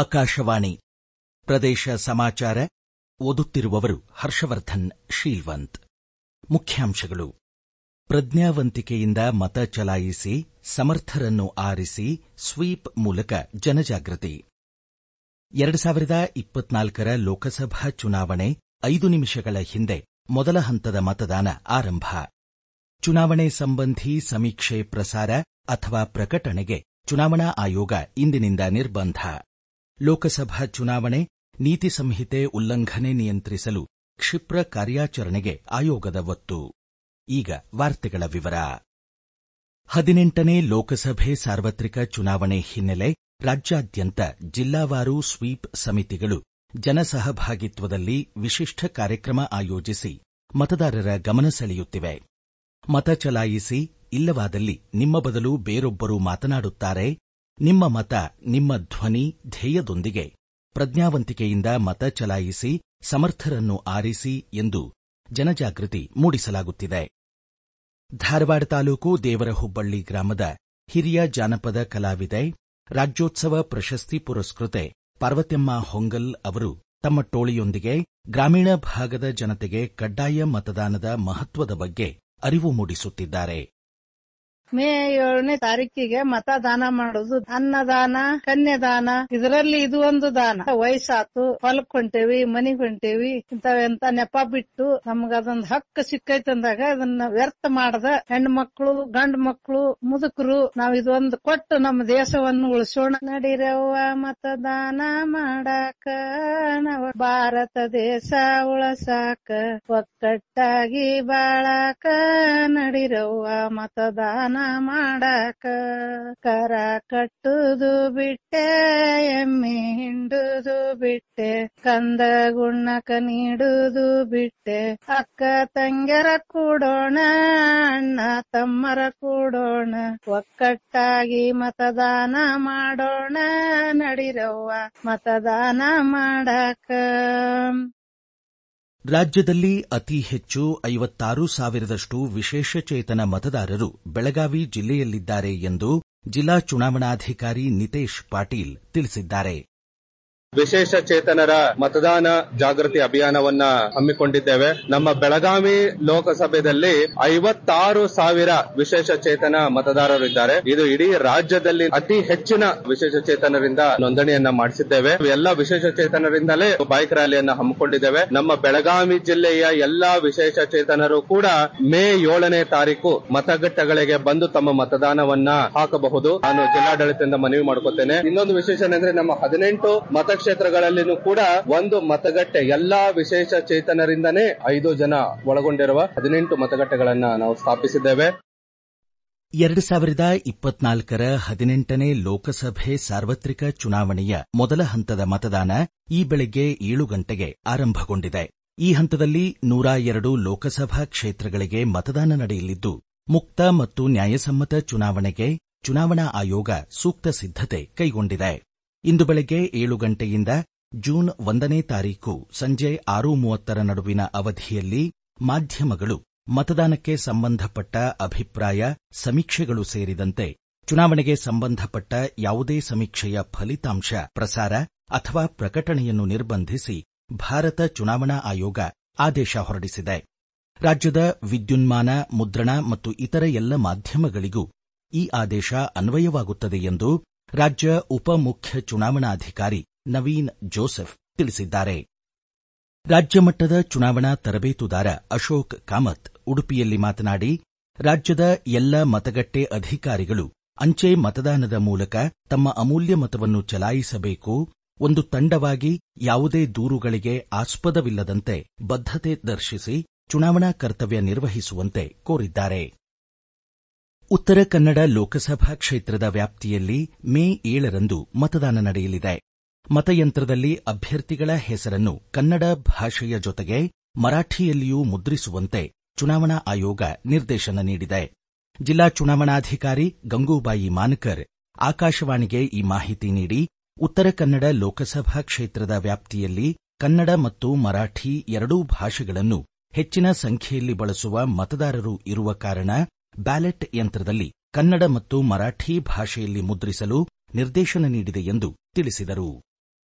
ಆಕಾಶವಾಣಿ ಪ್ರದೇಶ ಸಮಾಚಾರ ಓದುತ್ತಿರುವವರು ಹರ್ಷವರ್ಧನ್ ಶೀಲ್ವಂತ್ ಮುಖ್ಯಾಂಶಗಳು ಪ್ರಜ್ಞಾವಂತಿಕೆಯಿಂದ ಮತ ಚಲಾಯಿಸಿ ಸಮರ್ಥರನ್ನು ಆರಿಸಿ ಸ್ವೀಪ್ ಮೂಲಕ ಜನಜಾಗೃತಿ ಎರಡು ಸಾವಿರದ ಇಪ್ಪತ್ನಾಲ್ಕರ ಲೋಕಸಭಾ ಚುನಾವಣೆ ಐದು ನಿಮಿಷಗಳ ಹಿಂದೆ ಮೊದಲ ಹಂತದ ಮತದಾನ ಆರಂಭ ಚುನಾವಣೆ ಸಂಬಂಧಿ ಸಮೀಕ್ಷೆ ಪ್ರಸಾರ ಅಥವಾ ಪ್ರಕಟಣೆಗೆ ಚುನಾವಣಾ ಆಯೋಗ ಇಂದಿನಿಂದ ನಿರ್ಬಂಧ ಲೋಕಸಭಾ ಚುನಾವಣೆ ನೀತಿ ಸಂಹಿತೆ ಉಲ್ಲಂಘನೆ ನಿಯಂತ್ರಿಸಲು ಕ್ಷಿಪ್ರ ಕಾರ್ಯಾಚರಣೆಗೆ ಆಯೋಗದ ಒತ್ತು ಈಗ ವಾರ್ತೆಗಳ ವಿವರ ಹದಿನೆಂಟನೇ ಲೋಕಸಭೆ ಸಾರ್ವತ್ರಿಕ ಚುನಾವಣೆ ಹಿನ್ನೆಲೆ ರಾಜ್ಯಾದ್ಯಂತ ಜಿಲ್ಲಾವಾರು ಸ್ವೀಪ್ ಸಮಿತಿಗಳು ಜನಸಹಭಾಗಿತ್ವದಲ್ಲಿ ವಿಶಿಷ್ಟ ಕಾರ್ಯಕ್ರಮ ಆಯೋಜಿಸಿ ಮತದಾರರ ಗಮನ ಸೆಳೆಯುತ್ತಿವೆ ಮತ ಚಲಾಯಿಸಿ ಇಲ್ಲವಾದಲ್ಲಿ ನಿಮ್ಮ ಬದಲು ಬೇರೊಬ್ಬರು ಮಾತನಾಡುತ್ತಾರೆ ನಿಮ್ಮ ಮತ ನಿಮ್ಮ ಧ್ವನಿ ಧ್ಯೇಯದೊಂದಿಗೆ ಪ್ರಜ್ಞಾವಂತಿಕೆಯಿಂದ ಮತ ಚಲಾಯಿಸಿ ಸಮರ್ಥರನ್ನು ಆರಿಸಿ ಎಂದು ಜನಜಾಗೃತಿ ಮೂಡಿಸಲಾಗುತ್ತಿದೆ ಧಾರವಾಡ ತಾಲೂಕು ದೇವರಹುಬ್ಬಳ್ಳಿ ಗ್ರಾಮದ ಹಿರಿಯ ಜಾನಪದ ಕಲಾವಿದೆ ರಾಜ್ಯೋತ್ಸವ ಪ್ರಶಸ್ತಿ ಪುರಸ್ಕೃತೆ ಪಾರ್ವತಮ್ಮ ಹೊಂಗಲ್ ಅವರು ತಮ್ಮ ಟೋಳಿಯೊಂದಿಗೆ ಗ್ರಾಮೀಣ ಭಾಗದ ಜನತೆಗೆ ಕಡ್ಡಾಯ ಮತದಾನದ ಮಹತ್ವದ ಬಗ್ಗೆ ಅರಿವು ಮೂಡಿಸುತ್ತಿದ್ದಾರೆ ಮೇ ಏಳನೇ ತಾರೀಕಿಗೆ ಮತದಾನ ಮಾಡೋದು ಅನ್ನದಾನ ಕನ್ಯಾದಾನ ಇದರಲ್ಲಿ ಇದು ಒಂದು ದಾನ ವಯಸ್ಸಾತು ಹೊಲಕ್ ಹೊಂಟೇವಿ ಮನಿಗ್ ಹೊಂಟೇವಿ ಇಂಥವೆಂತ ನೆಪ ಬಿಟ್ಟು ನಮ್ಗ ಅದೊಂದ್ ಹಕ್ಕು ಸಿಕ್ಕೈತೆ ಅಂದಾಗ ಅದನ್ನ ವ್ಯರ್ಥ ಮಾಡದ ಹೆಣ್ಣು ಮಕ್ಕಳು ಗಂಡು ಮಕ್ಕಳು ಮುದುಕರು ನಾವ್ ಇದೊಂದು ಕೊಟ್ಟು ನಮ್ಮ ದೇಶವನ್ನು ಉಳಿಸೋಣ ನಡಿರವ್ವ ಮತದಾನ ಮಾಡಾಕ ನಾವ ಭಾರತ ದೇಶ ಉಳಸಾಕ ಒಕ್ಕಟ್ಟಾಗಿ ಬಾಳಾಕ ನಡಿರವ್ವ ಮತದಾನ ಮಾಡಾಕ ಕರ ಕಟ್ಟುದು ಬಿಟ್ಟೆ ಎಮ್ಮೆ ಹಿಂಡುದು ಬಿಟ್ಟೆ ಕಂದ ಗುಣ್ಣಕ ನೀಡುದು ಬಿಟ್ಟೆ ಅಕ್ಕ ತಂಗ್ಯರ ಕೂಡೋಣ ಅಣ್ಣ ತಮ್ಮರ ಕೂಡೋಣ ಒಕ್ಕಟ್ಟಾಗಿ ಮತದಾನ ಮಾಡೋಣ ನಡಿರವ್ವ ಮತದಾನ ಮಾಡಾಕ ರಾಜ್ಯದಲ್ಲಿ ಅತಿ ಹೆಚ್ಚು ಐವತ್ತಾರು ಸಾವಿರದಷ್ಟು ವಿಶೇಷಚೇತನ ಮತದಾರರು ಬೆಳಗಾವಿ ಜಿಲ್ಲೆಯಲ್ಲಿದ್ದಾರೆ ಎಂದು ಜಿಲ್ಲಾ ಚುನಾವಣಾಧಿಕಾರಿ ನಿತೇಶ್ ಪಾಟೀಲ್ ತಿಳಿಸಿದ್ದಾರೆ ವಿಶೇಷ ಚೇತನರ ಮತದಾನ ಜಾಗೃತಿ ಅಭಿಯಾನವನ್ನ ಹಮ್ಮಿಕೊಂಡಿದ್ದೇವೆ ನಮ್ಮ ಬೆಳಗಾವಿ ಲೋಕಸಭೆಯಲ್ಲಿ ಐವತ್ತಾರು ಸಾವಿರ ವಿಶೇಷ ಚೇತನ ಮತದಾರರು ಇದ್ದಾರೆ ಇದು ಇಡೀ ರಾಜ್ಯದಲ್ಲಿ ಅತಿ ಹೆಚ್ಚಿನ ವಿಶೇಷ ಚೇತನರಿಂದ ನೋಂದಣಿಯನ್ನ ಮಾಡಿಸಿದ್ದೇವೆ ಎಲ್ಲ ವಿಶೇಷ ಚೇತನರಿಂದಲೇ ಬೈಕ್ ರ್ಯಾಲಿಯನ್ನ ಹಮ್ಮಿಕೊಂಡಿದ್ದೇವೆ ನಮ್ಮ ಬೆಳಗಾವಿ ಜಿಲ್ಲೆಯ ಎಲ್ಲಾ ವಿಶೇಷ ಚೇತನರು ಕೂಡ ಮೇ ಏಳನೇ ತಾರೀಕು ಮತಗಟ್ಟೆಗಳಿಗೆ ಬಂದು ತಮ್ಮ ಮತದಾನವನ್ನ ಹಾಕಬಹುದು ನಾನು ಜಿಲ್ಲಾಡಳಿತದಿಂದ ಮನವಿ ಮಾಡ್ಕೊತೇನೆ ಇನ್ನೊಂದು ವಿಶೇಷ ಅಂದ್ರೆ ನಮ್ಮ ಹದಿನೆಂಟು ಮತ ಕ್ಷೇತ್ರಗಳಲ್ಲಿನೂ ಕೂಡ ಒಂದು ಮತಗಟ್ಟೆ ಎಲ್ಲಾ ವಿಶೇಷ ಚೇತನರಿಂದನೇ ಐದು ಜನ ಒಳಗೊಂಡಿರುವ ಹದಿನೆಂಟು ಮತಗಟ್ಟೆಗಳನ್ನ ನಾವು ಸ್ಥಾಪಿಸಿದ್ದೇವೆ ಎರಡು ಸಾವಿರದ ಇಪ್ಪತ್ನಾಲ್ಕರ ಹದಿನೆಂಟನೇ ಲೋಕಸಭೆ ಸಾರ್ವತ್ರಿಕ ಚುನಾವಣೆಯ ಮೊದಲ ಹಂತದ ಮತದಾನ ಈ ಬೆಳಗ್ಗೆ ಏಳು ಗಂಟೆಗೆ ಆರಂಭಗೊಂಡಿದೆ ಈ ಹಂತದಲ್ಲಿ ನೂರ ಎರಡು ಲೋಕಸಭಾ ಕ್ಷೇತ್ರಗಳಿಗೆ ಮತದಾನ ನಡೆಯಲಿದ್ದು ಮುಕ್ತ ಮತ್ತು ನ್ಯಾಯಸಮ್ಮತ ಚುನಾವಣೆಗೆ ಚುನಾವಣಾ ಆಯೋಗ ಸೂಕ್ತ ಸಿದ್ದತೆ ಕೈಗೊಂಡಿದೆ ಇಂದು ಬೆಳಗ್ಗೆ ಏಳು ಗಂಟೆಯಿಂದ ಜೂನ್ ಒಂದನೇ ತಾರೀಕು ಸಂಜೆ ಆರು ಮೂವತ್ತರ ನಡುವಿನ ಅವಧಿಯಲ್ಲಿ ಮಾಧ್ಯಮಗಳು ಮತದಾನಕ್ಕೆ ಸಂಬಂಧಪಟ್ಟ ಅಭಿಪ್ರಾಯ ಸಮೀಕ್ಷೆಗಳು ಸೇರಿದಂತೆ ಚುನಾವಣೆಗೆ ಸಂಬಂಧಪಟ್ಟ ಯಾವುದೇ ಸಮೀಕ್ಷೆಯ ಫಲಿತಾಂಶ ಪ್ರಸಾರ ಅಥವಾ ಪ್ರಕಟಣೆಯನ್ನು ನಿರ್ಬಂಧಿಸಿ ಭಾರತ ಚುನಾವಣಾ ಆಯೋಗ ಆದೇಶ ಹೊರಡಿಸಿದೆ ರಾಜ್ಯದ ವಿದ್ಯುನ್ಮಾನ ಮುದ್ರಣ ಮತ್ತು ಇತರ ಎಲ್ಲ ಮಾಧ್ಯಮಗಳಿಗೂ ಈ ಆದೇಶ ಅನ್ವಯವಾಗುತ್ತದೆ ಎಂದು ರಾಜ್ಯ ಉಪ ಮುಖ್ಯ ಚುನಾವಣಾಧಿಕಾರಿ ನವೀನ್ ಜೋಸೆಫ್ ತಿಳಿಸಿದ್ದಾರೆ ರಾಜ್ಯ ಮಟ್ಟದ ಚುನಾವಣಾ ತರಬೇತುದಾರ ಅಶೋಕ್ ಕಾಮತ್ ಉಡುಪಿಯಲ್ಲಿ ಮಾತನಾಡಿ ರಾಜ್ಯದ ಎಲ್ಲ ಮತಗಟ್ಟೆ ಅಧಿಕಾರಿಗಳು ಅಂಚೆ ಮತದಾನದ ಮೂಲಕ ತಮ್ಮ ಅಮೂಲ್ಯ ಮತವನ್ನು ಚಲಾಯಿಸಬೇಕು ಒಂದು ತಂಡವಾಗಿ ಯಾವುದೇ ದೂರುಗಳಿಗೆ ಆಸ್ಪದವಿಲ್ಲದಂತೆ ಬದ್ಧತೆ ದರ್ಶಿಸಿ ಚುನಾವಣಾ ಕರ್ತವ್ಯ ನಿರ್ವಹಿಸುವಂತೆ ಕೋರಿದ್ದಾರೆ ಉತ್ತರ ಕನ್ನಡ ಲೋಕಸಭಾ ಕ್ಷೇತ್ರದ ವ್ಯಾಪ್ತಿಯಲ್ಲಿ ಮೇ ಏಳರಂದು ಮತದಾನ ನಡೆಯಲಿದೆ ಮತಯಂತ್ರದಲ್ಲಿ ಅಭ್ಯರ್ಥಿಗಳ ಹೆಸರನ್ನು ಕನ್ನಡ ಭಾಷೆಯ ಜೊತೆಗೆ ಮರಾಠಿಯಲ್ಲಿಯೂ ಮುದ್ರಿಸುವಂತೆ ಚುನಾವಣಾ ಆಯೋಗ ನಿರ್ದೇಶನ ನೀಡಿದೆ ಜಿಲ್ಲಾ ಚುನಾವಣಾಧಿಕಾರಿ ಗಂಗೂಬಾಯಿ ಮಾನಕರ್ ಆಕಾಶವಾಣಿಗೆ ಈ ಮಾಹಿತಿ ನೀಡಿ ಉತ್ತರ ಕನ್ನಡ ಲೋಕಸಭಾ ಕ್ಷೇತ್ರದ ವ್ಯಾಪ್ತಿಯಲ್ಲಿ ಕನ್ನಡ ಮತ್ತು ಮರಾಠಿ ಎರಡೂ ಭಾಷೆಗಳನ್ನು ಹೆಚ್ಚಿನ ಸಂಖ್ಯೆಯಲ್ಲಿ ಬಳಸುವ ಮತದಾರರು ಇರುವ ಕಾರಣ ಬ್ಯಾಲೆಟ್ ಯಂತ್ರದಲ್ಲಿ ಕನ್ನಡ ಮತ್ತು ಮರಾಠಿ ಭಾಷೆಯಲ್ಲಿ ಮುದ್ರಿಸಲು ನಿರ್ದೇಶನ ನೀಡಿದೆ ಎಂದು ತಿಳಿಸಿದರು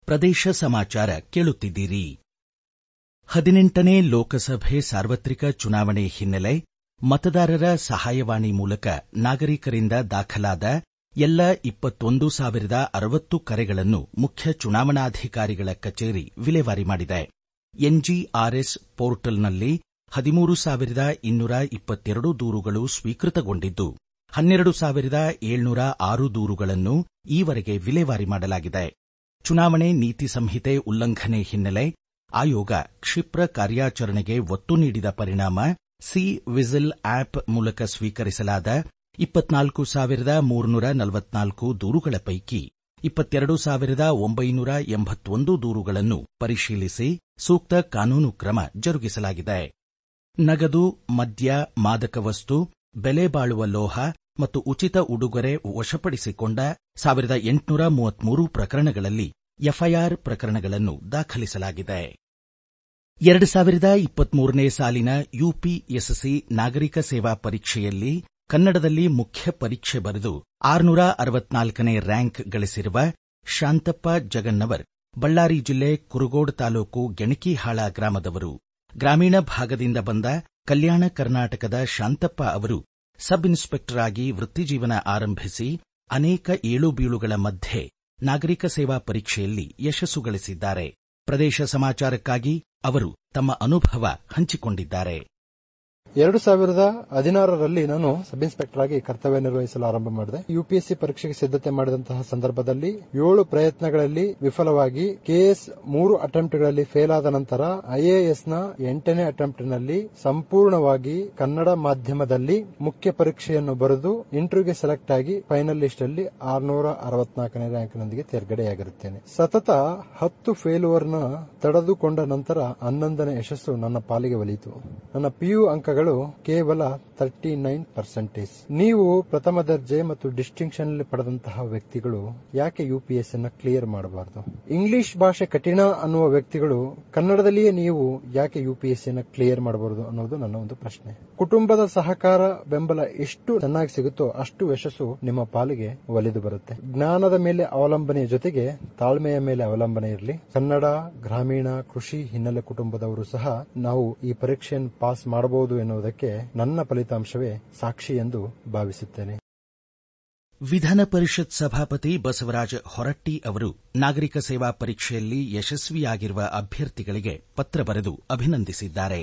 ಪ್ರದೇಶ ಸಮಾಚಾರ ಕೇಳುತ್ತಿದ್ದೀರಿ ಹದಿನೆಂಟನೇ ಲೋಕಸಭೆ ಸಾರ್ವತ್ರಿಕ ಚುನಾವಣೆ ಹಿನ್ನೆಲೆ ಮತದಾರರ ಸಹಾಯವಾಣಿ ಮೂಲಕ ನಾಗರಿಕರಿಂದ ದಾಖಲಾದ ಎಲ್ಲ ಇಪ್ಪತ್ತೊಂದು ಸಾವಿರದ ಅರವತ್ತು ಕರೆಗಳನ್ನು ಮುಖ್ಯ ಚುನಾವಣಾಧಿಕಾರಿಗಳ ಕಚೇರಿ ವಿಲೇವಾರಿ ಮಾಡಿದೆ ಎನ್ಜಿಆರ್ಎಸ್ ಪೋರ್ಟಲ್ನಲ್ಲಿ ಹದಿಮೂರು ಸಾವಿರದ ಇನ್ನೂರ ಇಪ್ಪತ್ತೆರಡು ದೂರುಗಳು ಸ್ವೀಕೃತಗೊಂಡಿದ್ದು ಹನ್ನೆರಡು ಸಾವಿರದ ಏಳ್ನೂರ ಆರು ದೂರುಗಳನ್ನು ಈವರೆಗೆ ವಿಲೇವಾರಿ ಮಾಡಲಾಗಿದೆ ಚುನಾವಣೆ ನೀತಿ ಸಂಹಿತೆ ಉಲ್ಲಂಘನೆ ಹಿನ್ನೆಲೆ ಆಯೋಗ ಕ್ಷಿಪ್ರ ಕಾರ್ಯಾಚರಣೆಗೆ ಒತ್ತು ನೀಡಿದ ಪರಿಣಾಮ ಸಿ ವಿಜಿಲ್ ಆಪ್ ಮೂಲಕ ಸ್ವೀಕರಿಸಲಾದ ಇಪ್ಪತ್ನಾಲ್ಕು ಸಾವಿರದ ಮೂರುನೂರ ನಲವತ್ನಾಲ್ಕು ದೂರುಗಳ ಪೈಕಿ ಇಪ್ಪತ್ತೆರಡು ಸಾವಿರದ ಒಂಬೈನೂರ ಎಂಬತ್ತೊಂದು ದೂರುಗಳನ್ನು ಪರಿಶೀಲಿಸಿ ಸೂಕ್ತ ಕಾನೂನು ಕ್ರಮ ಜರುಗಿಸಲಾಗಿದೆ ನಗದು ಮದ್ಯ ಮಾದಕ ವಸ್ತು ಬೆಲೆ ಬಾಳುವ ಲೋಹ ಮತ್ತು ಉಚಿತ ಉಡುಗೊರೆ ವಶಪಡಿಸಿಕೊಂಡ ಸಾವಿರದ ಎಂಟುನೂರ ಮೂವತ್ಮೂರು ಪ್ರಕರಣಗಳಲ್ಲಿ ಎಫ್ಐಆರ್ ಪ್ರಕರಣಗಳನ್ನು ದಾಖಲಿಸಲಾಗಿದೆ ಎರಡು ಸಾವಿರದ ಇಪ್ಪತ್ಮೂರನೇ ಸಾಲಿನ ಯುಪಿಎಸ್ಸಿ ನಾಗರಿಕ ಸೇವಾ ಪರೀಕ್ಷೆಯಲ್ಲಿ ಕನ್ನಡದಲ್ಲಿ ಮುಖ್ಯ ಪರೀಕ್ಷೆ ಬರೆದು ಆರುನೂರ ಅರವತ್ನಾಲ್ಕನೇ ರ್ಯಾಂಕ್ ಗಳಿಸಿರುವ ಶಾಂತಪ್ಪ ಜಗನ್ನವರ್ ಬಳ್ಳಾರಿ ಜಿಲ್ಲೆ ಕುರುಗೋಡ್ ತಾಲೂಕು ಗೆಣಕಿಹಾಳ ಗ್ರಾಮದವರು ಗ್ರಾಮೀಣ ಭಾಗದಿಂದ ಬಂದ ಕಲ್ಯಾಣ ಕರ್ನಾಟಕದ ಶಾಂತಪ್ಪ ಅವರು ಸಬ್ ಇನ್ಸ್ಪೆಕ್ಟರ್ ಆಗಿ ವೃತ್ತಿಜೀವನ ಆರಂಭಿಸಿ ಅನೇಕ ಏಳುಬೀಳುಗಳ ಮಧ್ಯೆ ನಾಗರಿಕ ಸೇವಾ ಪರೀಕ್ಷೆಯಲ್ಲಿ ಯಶಸ್ಸು ಗಳಿಸಿದ್ದಾರೆ ಪ್ರದೇಶ ಸಮಾಚಾರಕ್ಕಾಗಿ ಅವರು ತಮ್ಮ ಅನುಭವ ಹಂಚಿಕೊಂಡಿದ್ದಾರೆ ಎರಡು ಸಾವಿರದ ಹದಿನಾರರಲ್ಲಿ ನಾನು ಸಬ್ ಇನ್ಸ್ಪೆಕ್ಟರ್ ಆಗಿ ಕರ್ತವ್ಯ ನಿರ್ವಹಿಸಲು ಆರಂಭ ಮಾಡಿದೆ ಯುಪಿಎಸ್ಸಿ ಪರೀಕ್ಷೆಗೆ ಸಿದ್ಧತೆ ಮಾಡಿದಂತಹ ಸಂದರ್ಭದಲ್ಲಿ ಏಳು ಪ್ರಯತ್ನಗಳಲ್ಲಿ ವಿಫಲವಾಗಿ ಕೆಎಸ್ ಮೂರು ಅಟೆಂಪ್ಟ್ಗಳಲ್ಲಿ ಫೇಲ್ ಆದ ನಂತರ ಐಎಎಸ್ ನ ಎಂಟನೇ ಅಟೆಂಪ್ಟ್ನಲ್ಲಿ ಸಂಪೂರ್ಣವಾಗಿ ಕನ್ನಡ ಮಾಧ್ಯಮದಲ್ಲಿ ಮುಖ್ಯ ಪರೀಕ್ಷೆಯನ್ನು ಬರೆದು ಇಂಟರ್ವ್ಯೂಗೆ ಸೆಲೆಕ್ಟ್ ಆಗಿ ಫೈನಲ್ ಲಿಸ್ಟ್ ಅಲ್ಲಿ ಆರ್ನೂರ ಅರವತ್ನಾಲ್ಕನೇ ರ್ಯಾಂಕ್ನೊಂದಿಗೆ ತೇರ್ಗಡೆಯಾಗಿರುತ್ತೇನೆ ಸತತ ಹತ್ತು ಫೇಲ್ಯೂರ್ನ ತಡೆದುಕೊಂಡ ನಂತರ ಹನ್ನೊಂದನೇ ಯಶಸ್ಸು ನನ್ನ ಪಾಲಿಗೆ ಒಲಿಯಿತು ನನ್ನ ಪಿಯು ಅಂಕಗಳು ಕೇವಲ ತರ್ಟಿ ನೈನ್ ಪರ್ಸೆಂಟೇಜ್ ನೀವು ಪ್ರಥಮ ದರ್ಜೆ ಮತ್ತು ಡಿಸ್ಟಿಂಕ್ಷನ್ ಪಡೆದಂತಹ ವ್ಯಕ್ತಿಗಳು ಯಾಕೆ ಯುಪಿಎಸ್ ಅನ್ನ ಕ್ಲಿಯರ್ ಮಾಡಬಾರದು ಇಂಗ್ಲಿಷ್ ಭಾಷೆ ಕಠಿಣ ಅನ್ನುವ ವ್ಯಕ್ತಿಗಳು ಕನ್ನಡದಲ್ಲಿಯೇ ನೀವು ಯಾಕೆ ಯುಪಿಎಸ್ ಅನ್ನ ಕ್ಲಿಯರ್ ಮಾಡಬಾರದು ಅನ್ನೋದು ನನ್ನ ಒಂದು ಪ್ರಶ್ನೆ ಕುಟುಂಬದ ಸಹಕಾರ ಬೆಂಬಲ ಎಷ್ಟು ಚೆನ್ನಾಗಿ ಸಿಗುತ್ತೋ ಅಷ್ಟು ಯಶಸ್ಸು ನಿಮ್ಮ ಪಾಲಿಗೆ ಒಲಿದು ಬರುತ್ತೆ ಜ್ಞಾನದ ಮೇಲೆ ಅವಲಂಬನೆಯ ಜೊತೆಗೆ ತಾಳ್ಮೆಯ ಮೇಲೆ ಅವಲಂಬನೆ ಇರಲಿ ಕನ್ನಡ ಗ್ರಾಮೀಣ ಕೃಷಿ ಹಿನ್ನೆಲೆ ಕುಟುಂಬದವರು ಸಹ ನಾವು ಈ ಪರೀಕ್ಷೆಯನ್ನು ಪಾಸ್ ಮಾಡಬಹುದು ಎನ್ನುವುದಕ್ಕೆ ನನ್ನ ಫಲಿತಾಂಶವೇ ಸಾಕ್ಷಿ ಎಂದು ಭಾವಿಸುತ್ತೇನೆ ವಿಧಾನ ಪರಿಷತ್ ಸಭಾಪತಿ ಬಸವರಾಜ ಹೊರಟ್ಟಿ ಅವರು ನಾಗರಿಕ ಸೇವಾ ಪರೀಕ್ಷೆಯಲ್ಲಿ ಯಶಸ್ವಿಯಾಗಿರುವ ಅಭ್ಯರ್ಥಿಗಳಿಗೆ ಪತ್ರ ಬರೆದು ಅಭಿನಂದಿಸಿದ್ದಾರೆ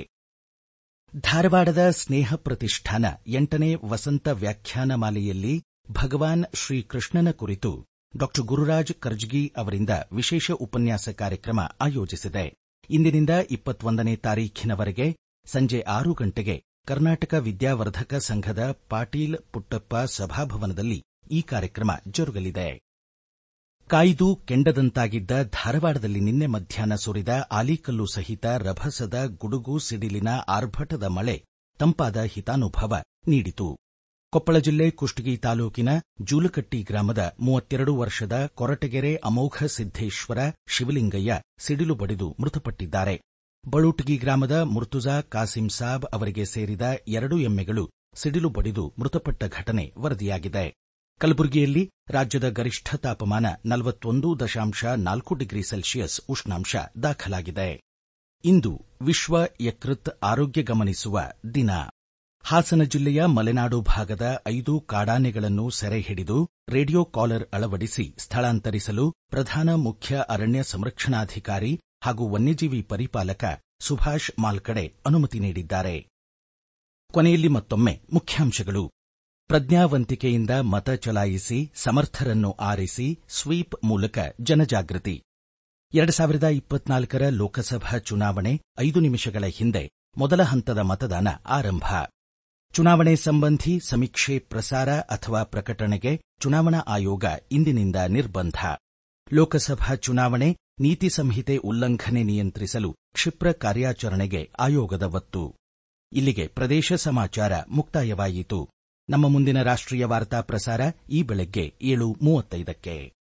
ಧಾರವಾಡದ ಸ್ನೇಹ ಪ್ರತಿಷ್ಠಾನ ಎಂಟನೇ ವಸಂತ ವ್ಯಾಖ್ಯಾನ ಮಾಲೆಯಲ್ಲಿ ಭಗವಾನ್ ಶ್ರೀಕೃಷ್ಣನ ಕುರಿತು ಡಾ ಗುರುರಾಜ್ ಕರ್ಜಗಿ ಅವರಿಂದ ವಿಶೇಷ ಉಪನ್ಯಾಸ ಕಾರ್ಯಕ್ರಮ ಆಯೋಜಿಸಿದೆ ಇಂದಿನಿಂದ ಇಪ್ಪತ್ತೊಂದನೇ ತಾರೀಖಿನವರೆಗೆ ಸಂಜೆ ಆರು ಗಂಟೆಗೆ ಕರ್ನಾಟಕ ವಿದ್ಯಾವರ್ಧಕ ಸಂಘದ ಪಾಟೀಲ್ ಪುಟ್ಟಪ್ಪ ಸಭಾಭವನದಲ್ಲಿ ಈ ಕಾರ್ಯಕ್ರಮ ಜರುಗಲಿದೆ ಕಾಯ್ದು ಕೆಂಡದಂತಾಗಿದ್ದ ಧಾರವಾಡದಲ್ಲಿ ನಿನ್ನೆ ಮಧ್ಯಾಹ್ನ ಸುರಿದ ಆಲಿಕಲ್ಲು ಸಹಿತ ರಭಸದ ಗುಡುಗು ಸಿಡಿಲಿನ ಆರ್ಭಟದ ಮಳೆ ತಂಪಾದ ಹಿತಾನುಭವ ನೀಡಿತು ಕೊಪ್ಪಳ ಜಿಲ್ಲೆ ಕುಷ್ಟಗಿ ತಾಲೂಕಿನ ಜೂಲಕಟ್ಟಿ ಗ್ರಾಮದ ಮೂವತ್ತೆರಡು ವರ್ಷದ ಕೊರಟಗೆರೆ ಅಮೋಘ ಸಿದ್ದೇಶ್ವರ ಶಿವಲಿಂಗಯ್ಯ ಸಿಡಿಲು ಬಡಿದು ಮೃತಪಟ್ಟಿದ್ದಾರೆ ಬಳುಟಗಿ ಗ್ರಾಮದ ಮುರ್ತುಜಾ ಕಾಸಿಂ ಸಾಬ್ ಅವರಿಗೆ ಸೇರಿದ ಎರಡು ಎಮ್ಮೆಗಳು ಸಿಡಿಲು ಬಡಿದು ಮೃತಪಟ್ಟ ಘಟನೆ ವರದಿಯಾಗಿದೆ ಕಲಬುರಗಿಯಲ್ಲಿ ರಾಜ್ಯದ ಗರಿಷ್ಠ ತಾಪಮಾನ ನಲವತ್ತೊಂದು ದಶಾಂಶ ನಾಲ್ಕು ಡಿಗ್ರಿ ಸೆಲ್ಸಿಯಸ್ ಉಷ್ಣಾಂಶ ದಾಖಲಾಗಿದೆ ಇಂದು ವಿಶ್ವ ಯಕೃತ್ ಆರೋಗ್ಯ ಗಮನಿಸುವ ದಿನ ಹಾಸನ ಜಿಲ್ಲೆಯ ಮಲೆನಾಡು ಭಾಗದ ಐದು ಕಾಡಾನೆಗಳನ್ನು ಸೆರೆ ಹಿಡಿದು ರೇಡಿಯೋ ಕಾಲರ್ ಅಳವಡಿಸಿ ಸ್ಥಳಾಂತರಿಸಲು ಪ್ರಧಾನ ಮುಖ್ಯ ಅರಣ್ಯ ಸಂರಕ್ಷಣಾಧಿಕಾರಿ ಹಾಗೂ ವನ್ಯಜೀವಿ ಪರಿಪಾಲಕ ಸುಭಾಷ್ ಮಾಲ್ಕಡೆ ಅನುಮತಿ ನೀಡಿದ್ದಾರೆ ಕೊನೆಯಲ್ಲಿ ಮತ್ತೊಮ್ಮೆ ಮುಖ್ಯಾಂಶಗಳು ಪ್ರಜ್ಞಾವಂತಿಕೆಯಿಂದ ಮತ ಚಲಾಯಿಸಿ ಸಮರ್ಥರನ್ನು ಆರಿಸಿ ಸ್ವೀಪ್ ಮೂಲಕ ಜನಜಾಗೃತಿ ಎರಡು ಸಾವಿರದ ಇಪ್ಪತ್ನಾಲ್ಕರ ಲೋಕಸಭಾ ಚುನಾವಣೆ ಐದು ನಿಮಿಷಗಳ ಹಿಂದೆ ಮೊದಲ ಹಂತದ ಮತದಾನ ಆರಂಭ ಚುನಾವಣೆ ಸಂಬಂಧಿ ಸಮೀಕ್ಷೆ ಪ್ರಸಾರ ಅಥವಾ ಪ್ರಕಟಣೆಗೆ ಚುನಾವಣಾ ಆಯೋಗ ಇಂದಿನಿಂದ ನಿರ್ಬಂಧ ಲೋಕಸಭಾ ಚುನಾವಣೆ ನೀತಿ ಸಂಹಿತೆ ಉಲ್ಲಂಘನೆ ನಿಯಂತ್ರಿಸಲು ಕ್ಷಿಪ್ರ ಕಾರ್ಯಾಚರಣೆಗೆ ಆಯೋಗದ ಒತ್ತು ಇಲ್ಲಿಗೆ ಪ್ರದೇಶ ಸಮಾಚಾರ ಮುಕ್ತಾಯವಾಯಿತು ನಮ್ಮ ಮುಂದಿನ ರಾಷ್ಟ್ರೀಯ ವಾರ್ತಾ ಪ್ರಸಾರ ಈ ಬೆಳಗ್ಗೆ ಏಳು ಮೂವತ್ತೈದಕ್ಕೆ